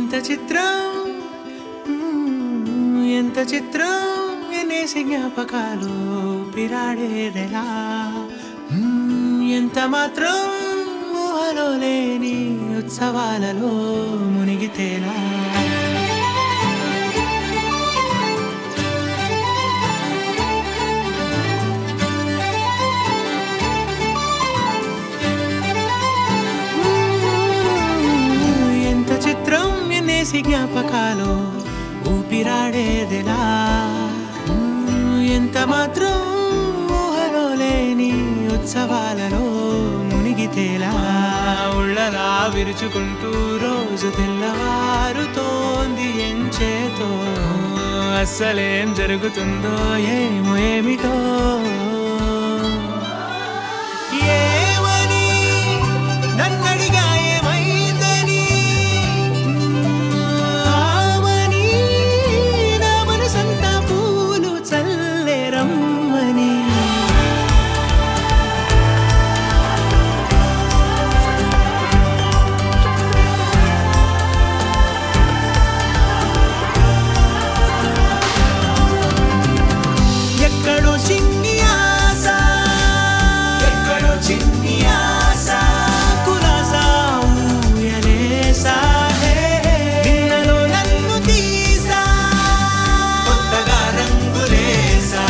ఎంత చిత్రం మ్మ్, ఎంత చిత్రం ఎన్నేసి జ్ఞాపకాలు పిరాడేదెలా మ్మ్, ఎంత మాత్రం ఊహలో లేని ఉత్సవాలలో మునిగితేలా ఎంత చిత్రం ఎన్నేసి జ్ఞాపకాలు ఊపిరాడేదిలా ఎంత మాత్రం ఊహలో లేని ఉత్సవాలలో మునిగితేలా ఉళ్ళలా విరుచుకుంటూ రోజు తెల్లవారుతోంది ఎంచేతో అస్సలేం జరుగుతుందో ఏమో ఏమిటో ఏమని నన్నడిగా ఏమైందని ఆమని నా మనసంతా పూలు చల్లే రమ్మని ఎక్కడో చిన్ని ఆశ ఎక్కడో చిన్ని ఆశ కులాసా ఊయలేసా నిన్నలో నన్ను తీసా కొత్తగా రంగులేసా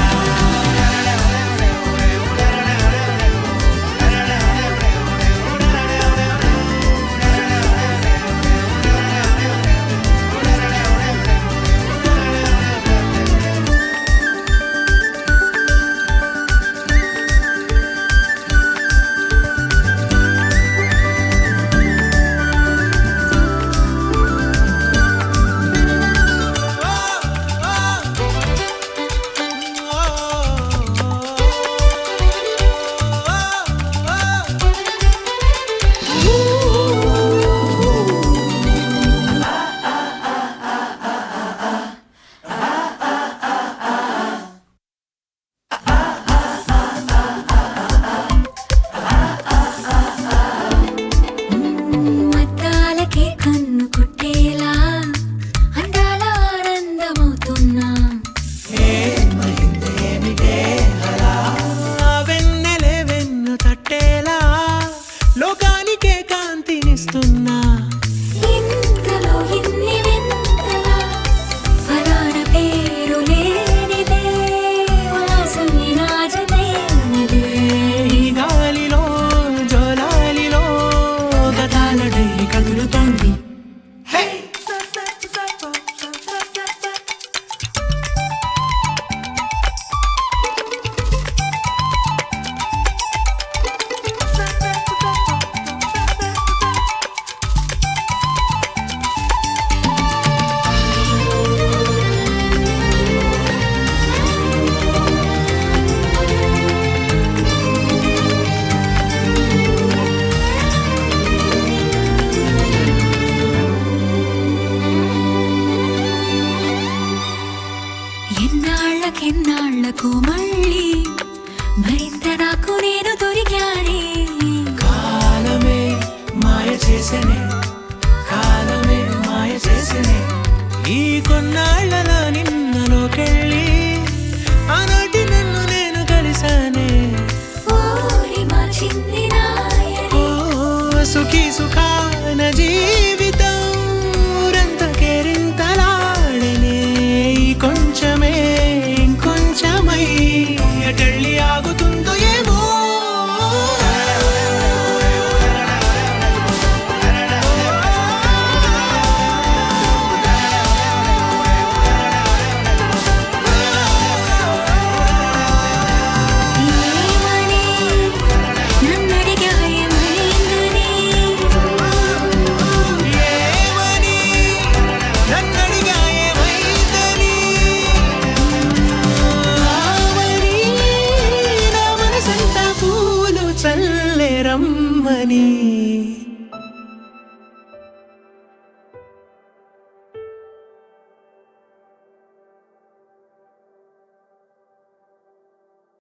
మద్దాలకే కన్ను కుట్టేలా అందాల ఆనందమవుతున్నా వెన్నెలే వెన్ను తట్టేలా లోకానికే కాంతినిస్తున్నా ఇంతలో ఇన్ని వింతలా ఫలాన పేరు లేనిదే వాసవి రాజదేనిదే ఈ గాలిలో జోలాలిలో గతాల డైరీ కదులుతోంది ఎన్నాళ్ళకెన్నాళ్ళకు మళ్ళీ మరింత నాకు నేను దొరికానే కాలమే మాయ చేసనే కాలమే మాయ చేసనే ఈ కొన్నాళ్ళలో నిన్నలోకెళ్ళి ఆనాటి నన్ను నేను కలిసానే ఓరి మా చిన్ని నాయనే ఓ సుఖీ సుఖాన జీవితం